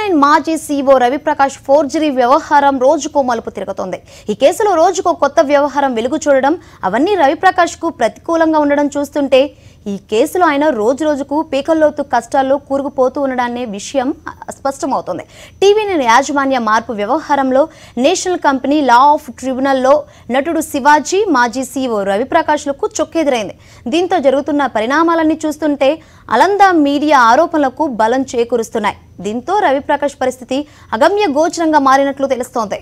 nine మాజీ CO Ravi Prakash forgery వ్యవహారం రోజుకో మలుపు తిరుగుతోంది ఈ కేసులో రోజుకో కొత్త వ్యవహారం వెలుగు చూడడం అవన్నీ రవిప్రకాష్ కు ప్రతికూలంగా ఉండడం చూస్తుంటే ఈ కేసులో ఆయన రోజు రోజుకు పీకల్లోతు కష్టాల్లో కూరుకుపోతూ ఉండడానే విషయం స్పష్టమవుతోంది టీవీ నైన్ యాజమాన్య మార్పు వ్యవహారంలో నేషనల్ కంపెనీ లా ఆఫ్ ట్రిబ్యునల్లో నటుడు శివాజీ మాజీ సీఓ రవిప్రకాష్లకు చొక్కెదురైంది దీంతో జరుగుతున్న పరిణామాలన్నీ చూస్తుంటే అలందా మీడియా ఆరోపణలకు బలం చేకూరుస్తున్నాయి దీంతో రవిప్రకాష్ పరిస్థితి అగమ్య గోచరంగా మారినట్లు తెలుస్తోంది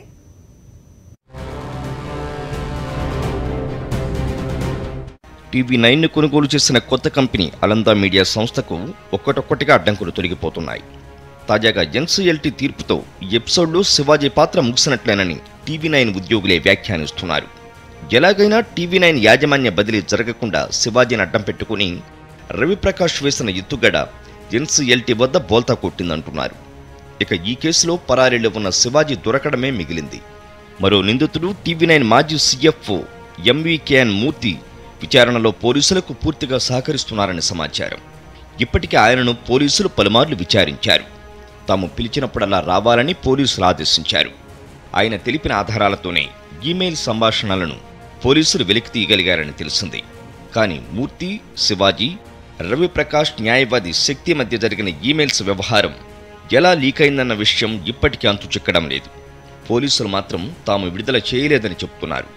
టీవీ నైన్ను కొనుగోలు చేసిన కొత్త కంపెనీ అలందా మీడియా సంస్థకు ఒక్కటొక్కటిగా అడ్డంకులు తొలగిపోతున్నాయి తాజాగా ఎన్సీఎల్టీ తీర్పుతో ఈ ఎపిసోడ్లో శివాజీ పాత్ర ముగిసినట్లేనని టీవీ నైన్ ఉద్యోగులే వ్యాఖ్యానిస్తున్నారు ఎలాగైనా టీవీ నైన్ యాజమాన్య బదిలీ జరగకుండా శివాజీని అడ్డం పెట్టుకుని రవిప్రకాష్ వేసిన ఎత్తుగడ ఎన్సీఎల్టీ వద్ద బోల్తా కొట్టిందంటున్నారు ఇక ఈ కేసులో పరారీలో ఉన్న శివాజీ దొరకడమే మిగిలింది మరో నిందితుడు టీవీ నైన్ మాజీ సీఎఫ్ఓ ఎంవీకేఎన్ మూర్తి విచారణలో పోలీసులకు పూర్తిగా సహకరిస్తున్నారని సమాచారం ఇప్పటికే ఆయనను పోలీసులు పలుమార్లు విచారించారు తాము పిలిచినప్పుడల్లా రావాలని పోలీసులు ఆదేశించారు ఆయన తెలిపిన ఆధారాలతోనే ఈమెయిల్ సంభాషణలను పోలీసులు వెలికి తీయగలిగారని తెలిసింది కానీ మూర్తి శివాజీ రవిప్రకాష్ న్యాయవాది శక్తి మధ్య జరిగిన ఈమెయిల్స్ వ్యవహారం ఎలా లీక్ అయిందన్న విషయం ఇప్పటికీ అంతు చిక్కడం లేదు పోలీసులు మాత్రం తాము విడుదల చేయలేదని చెప్తున్నారు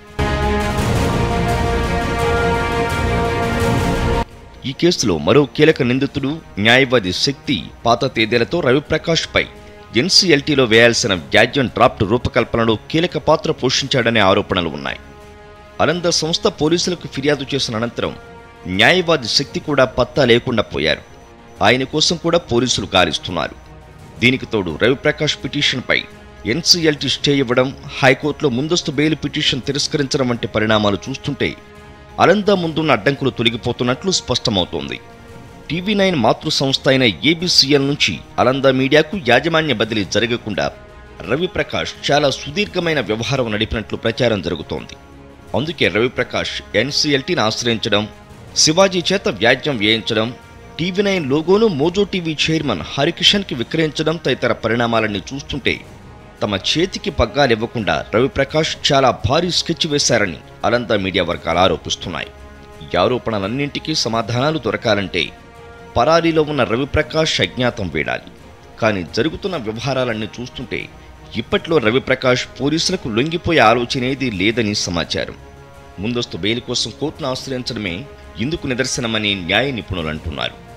ఈ కేసులో మరో కీలక నిందితుడు న్యాయవాది శక్తి పాత తేదీలతో రవిప్రకాష్ పై ఎన్సీఎల్టీలో వేయాల్సిన వ్యాజ్యం డ్రాఫ్ట్ రూపకల్పనలో కీలక పాత్ర పోషించాడనే ఆరోపణలు ఉన్నాయి అనంద సంస్థ పోలీసులకు ఫిర్యాదు చేసిన అనంతరం న్యాయవాది శక్తి కూడా పత్తా లేకుండా పోయారు ఆయన కోసం కూడా పోలీసులు గాలిస్తున్నారు దీనికి తోడు రవిప్రకాష్ పిటిషన్పై ఎన్సీఎల్టీ స్టే ఇవ్వడం హైకోర్టులో ముందస్తు బెయిల్ పిటిషన్ తిరస్కరించడం వంటి పరిణామాలు చూస్తుంటే అలందా ముందున్న అడ్డంకులు తొలగిపోతున్నట్లు స్పష్టమవుతోంది టీవీ నైన్ మాతృ సంస్థ అయిన ఏబీసీఎల్ నుంచి అలందా మీడియాకు యాజమాన్య బదిలీ జరగకుండా రవిప్రకాష్ చాలా సుదీర్ఘమైన వ్యవహారం నడిపినట్లు ప్రచారం జరుగుతోంది అందుకే రవిప్రకాష్ ఎన్సీఎల్టీని ఆశ్రయించడం శివాజీ చేత వ్యాజ్యం వేయించడం టీవీ నైన్ లోగోను మోజో టీవీ చైర్మన్ హరికిషన్కి విక్రయించడం తదితర పరిణామాలన్నీ చూస్తుంటే తమ చేతికి పగ్గాలివ్వకుండా రవిప్రకాష్ చాలా భారీ స్కెచ్ వేశారని అలంతా మీడియా వర్గాలు ఆరోపిస్తున్నాయి ఈ ఆరోపణలన్నింటికీ సమాధానాలు దొరకాలంటే పరారీలో ఉన్న రవిప్రకాష్ అజ్ఞాతం వీడాలి కానీ జరుగుతున్న వ్యవహారాలన్నీ చూస్తుంటే ఇప్పట్లో రవిప్రకాష్ పోలీసులకు లొంగిపోయే ఆలోచనేది లేదని సమాచారం ముందస్తు బెయిల్ కోసం కోర్టును ఆశ్రయించడమే ఇందుకు నిదర్శనమని న్యాయ నిపుణులు అంటున్నారు